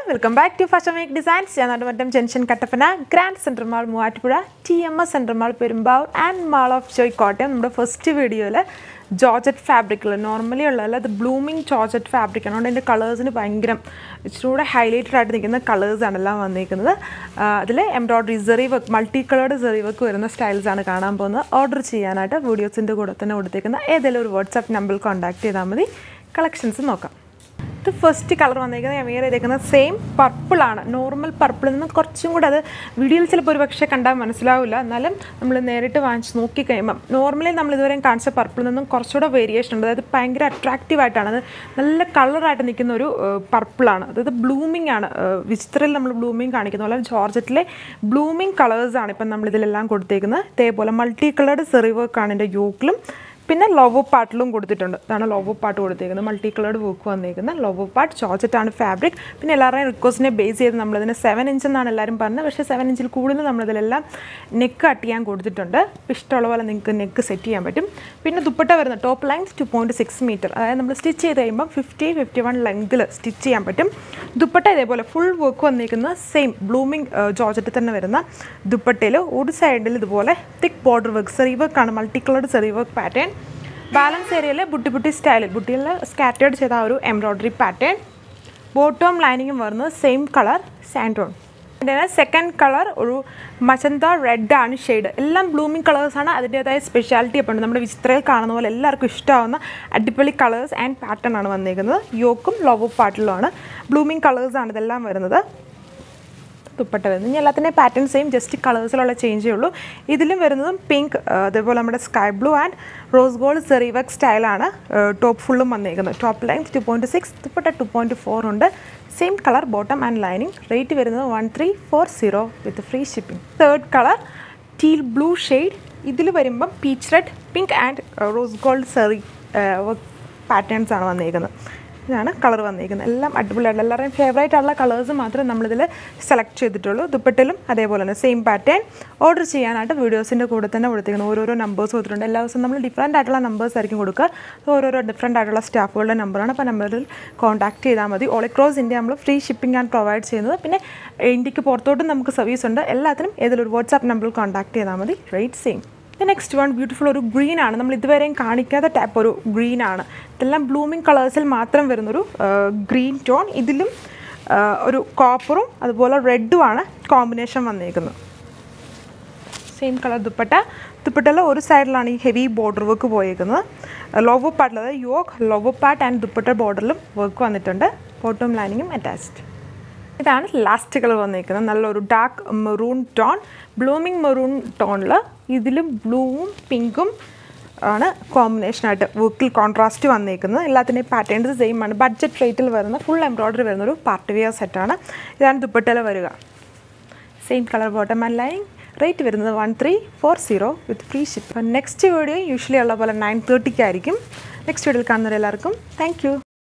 welcome back to Fashion Make Designs ഞാൻ Nadumattam junction Kattappana Grand Central Mall Muvattupuzha T M S Central Mall Perumbavoor and Mall of Joy Kottayam നമ്മുടെ first വീഡിയോയിൽ georgette ഫാബ്രിക്കിൽ normally ഉള്ളതല്ല അത് blooming georgette fabric ആണ് അതുകൊണ്ട് എൻ്റെ കളേഴ്സിന് ഭയങ്കര ഇച്ചിരി കൂടെ ഹൈലൈറ്റഡ് ആയിട്ട് നിൽക്കുന്ന കളേഴ്സാണ് എല്ലാം വന്നിരിക്കുന്നത് അതിൽ embroidery zari work multi coloured zari work വരുന്ന സ്റ്റൈൽസാണ് കാണാൻ പോകുന്നത് ഓർഡർ ചെയ്യാനായിട്ട് വീഡിയോസിൻ്റെ കൂടെ തന്നെ കൊടുത്തേക്കുന്ന ഏതെങ്കിലും ഒരു വാട്സാപ്പ് നമ്പറിൽ കോൺടാക്ട് ചെയ്താൽ മതി കളക്ഷൻസ് നോക്കാം ഇത് ഫസ്റ്റ് കളർ വന്നിരിക്കുന്നത് ഞാൻ വേറെ ചെയ്തേക്കുന്നത് സെയിം പർപ്പിളാണ് നോർമൽ പർപ്പിളിൽ നിന്ന് കുറച്ചും കൂടെ അത് വീഡിയോയിൽ ചിലപ്പോൾ ഒരു പക്ഷേ കണ്ടാൽ മനസ്സിലാവില്ല എന്നാലും നമ്മൾ നേരിട്ട് വാങ്ങിച്ച് നോക്കി കഴിയുമ്പം നോർമലി നമ്മൾ ഇതുവരെയും കാണിച്ച പർപ്പിളിൽ നിന്നും കുറച്ചുകൂടെ വേരിയേഷൻ ഉണ്ട് അതായത് ഭയങ്കര അട്രാക്റ്റീവ് ആയിട്ടാണ് അത് നല്ല കളറായിട്ട് നിൽക്കുന്ന ഒരു പർപ്പിളാണ് അതായത് ബ്ലൂമിംഗ് ആണ് വിചിത്രയിൽ നമ്മൾ ബ്ലൂമിംഗ് കാണിക്കുന്ന പോലെ ജോർജറ്റിലെ ബ്ലൂമിംഗ് കളേഴ്സാണ് ഇപ്പം നമ്മളിതിലെല്ലാം കൊടുത്തേക്കുന്നത് ഇതേപോലെ മൾട്ടി കളേർഡ് സെറി വർക്കാണ് എൻ്റെ യോക്കിലും പിന്നെ ലോവോ പാട്ടിലും കൊടുത്തിട്ടുണ്ട് ഇതാണ് ലോവോ പാട്ട് കൊടുത്തേക്കുന്നത് മൾട്ടി കളേർഡ് വർക്ക് വന്നേക്കുന്നത് ലോവോ പാട്ട് ജോർജറ്റാണ് ഫാബ്രിക് പിന്നെ എല്ലാവരുടെയും റിക്വസ്റ്റിനെ ബേസ് ചെയ്ത് നമ്മളിതിന് സെവൻ ഇഞ്ച് എന്നാണ് എല്ലാവരും പറഞ്ഞത് പക്ഷേ സെവൻ ഇഞ്ചിൽ കൂടുതൽ നമ്മളിതിലെല്ലാം നെക്ക് കട്ട് ചെയ്യാൻ കൊടുത്തിട്ടുണ്ട് ഇഷ്ടമുള്ള പോലെ നിങ്ങൾക്ക് നെക്ക് സെറ്റ് ചെയ്യാൻ പറ്റും പിന്നെ ദുപ്പട്ട വരുന്ന top lines two point six metre അതായത് നമ്മൾ സ്റ്റിച്ച് ചെയ്ത് കഴിയുമ്പോൾ ഫിഫ്റ്റി ഫിഫ്റ്റി വൺ ലെങ്തിൽ സ്റ്റിച്ച് ചെയ്യാൻ പറ്റും ദുപ്പട്ട ഇതേപോലെ ഫുൾ വർക്ക് വന്നിരിക്കുന്ന സെയിം ബ്ലൂമിങ് ജോർജറ്റിൽ തന്നെ വരുന്ന ദുപ്പട്ടയിൽ ഒരു സൈഡിൽ ഇതുപോലെ തിക്ക് ബോർഡർ വർക്ക് സെറി വർക്കാണ് multi coloured zari work pattern balance ഏരിയയിൽ ബുട്ടി ബുട്ടി സ്റ്റൈലിൽ ബുട്ടിയിൽ സ്കാറ്റേർഡ് ചെയ്ത ആ ഒരു എംബ്രോയ്ഡറി പാറ്റേൺ ബോട്ടം ലൈനിങ്ങും വരുന്നത് സെയിം കളർ സാൻഡോൺ അതിൻ്റെ സെക്കൻഡ് കളർ ഒരു മച്ചന്ത റെഡ് ആണ് ഷെയ്ഡ് എല്ലാം ബ്ലൂമിങ് കളേഴ്സാണ് അതിൻ്റേതായ സ്പെഷ്യാലിറ്റി അപ്പോൾ ഉണ്ട് നമ്മുടെ വിചിത്രയിൽ കാണുന്ന പോലെ എല്ലാവർക്കും ഇഷ്ടമാവുന്ന അടിപൊളി കളേഴ്സ് ആൻഡ് പാറ്റേൺ ആണ് വന്നിരിക്കുന്നത് യോക്കും ലോവോ പാട്ടിലുമാണ് ബ്ലൂമിങ് കളേഴ്സാണ് ഇതെല്ലാം വരുന്നത് ദുപ്പട്ട വരുന്നത് ഇനി എല്ലാത്തിൻ്റെയും പാറ്റേൺ സെയിം ജസ്റ്റ് കളേഴ്സിലുള്ള ചേഞ്ചേ ഉള്ളൂ ഇതിലും വരുന്നതും പിങ്ക് അതേപോലെ നമ്മുടെ sky blue and rose gold zari work സ്റ്റൈലാണ് ടോപ്പ് ഫുള്ളും വന്നിരിക്കുന്നത് top line two point six dupatta two point four ഉണ്ട് same colour bottom and lining rate വരുന്നത് one three four zero with free shipping third colour teal blue shade ഇതിൽ വരുമ്പം peach red pink and rose gold zari work patterns ആണ് വന്നിരിക്കുന്നത് ഇതാണ് colour വന്നിരിക്കുന്നത് എല്ലാം അടിപൊളിയായിട്ട് എല്ലാവരുടെയും ഫേവറേറ്റ് ആയിട്ടുള്ള കളേഴ്സ് മാത്രമേ നമ്മളിതിൽ സെലക്ട് ചെയ്തിട്ടുള്ളൂ ദുപ്പട്ടിലും അതേപോലെ തന്നെ സെയിം പാറ്റേൺ ഓർഡർ ചെയ്യാനായിട്ട് വീഡിയോസിൻ്റെ കൂടെ തന്നെ കൊടുത്തിരിക്കുന്നത് ഓരോരോ നമ്പേഴ്സ് കൊടുത്തിട്ടുണ്ട് എല്ലാ ദിവസവും നമ്മൾ ഡിഫറൻറ്റ് ആയിട്ടുള്ള നമ്പേഴ്സ് ആയിരിക്കും കൊടുക്കുക ഓരോരോ ഡിഫറൻറ്റ് ആയിട്ടുള്ള സ്റ്റാഫുകളുടെ നമ്പറാണ് അപ്പോൾ നമ്പറിൽ കോൺടാക്ട് ചെയ്താൽ മതി ഓൾ അക്രോസ് ഇന്ത്യ നമ്മൾ ഫ്രീ ഷിപ്പിംഗ് ആണ് പ്രൊവൈഡ് ചെയ്യുന്നത് പിന്നെ ഇന്ത്യക്ക് പുറത്തോട്ടും നമുക്ക് സർവീസ് ഉണ്ട് എല്ലാത്തിനും ഏതൊരു വാട്സാപ്പ് നമ്പറിൽ കോൺടാക്ട് ചെയ്താൽ മതി rate same next one beautiful ഒരു ഗ്രീൻ ആണ് നമ്മൾ ഇതുവരെയും കാണിക്കാത്ത ടൈപ്പ് ഒരു ഗ്രീൻ ആണ് ഇതെല്ലാം ബ്ലൂമിങ് കളേഴ്സിൽ മാത്രം വരുന്നൊരു ഗ്രീൻ ടോൺ ഇതിലും ഒരു കോപ്പറും അതുപോലെ റെഡുമാണ് കോമ്പിനേഷൻ വന്നിരിക്കുന്നത് സെയിം കളർ ദുപ്പട്ട ദുപ്പട്ടയിൽ ഒരു സൈഡിലാണ് ഈ ഹെവി ബോർഡർ വർക്ക് പോയേക്കുന്നത് ലോവോ പാട്ടിൽ അതായത് yoke lower part and dupatta ബോർഡറിലും വർക്ക് വന്നിട്ടുണ്ട് ബോട്ടം ലൈനിങ്ങും അറ്റാച്ച്ഡ് ഇതാണ് ലാസ്റ്റ് കളർ വന്നിരിക്കുന്നത് നല്ലൊരു dark maroon tone blooming maroon ടോണിൽ ഇതിലും ബ്ലൂവും പിങ്കും ആണ് കോമ്പിനേഷനായിട്ട് വർക്കിൽ കോൺട്രാസ്റ്റ് വന്നിരിക്കുന്നത് എല്ലാത്തിൻ്റെയും പാറ്റേൺസ് സെയിം ആണ് ബഡ്ജറ്റ് റേറ്റിൽ വരുന്ന ഫുൾ എംബ്രോയ്ഡറി വരുന്ന ഒരു പാർട്ടി വെയർ സെറ്റാണ് ഇതാണ് ദുപ്പട്ടയിൽ വരിക same colour bottom and lining rate വരുന്നത് one three four zero with free ship next video usually ഉള്ള പോലെ നയൻ തേർട്ടിക്കായിരിക്കും നെക്സ്റ്റ് വീഡിയോയിൽ കാണുന്നവരെല്ലാവർക്കും താങ്ക് യു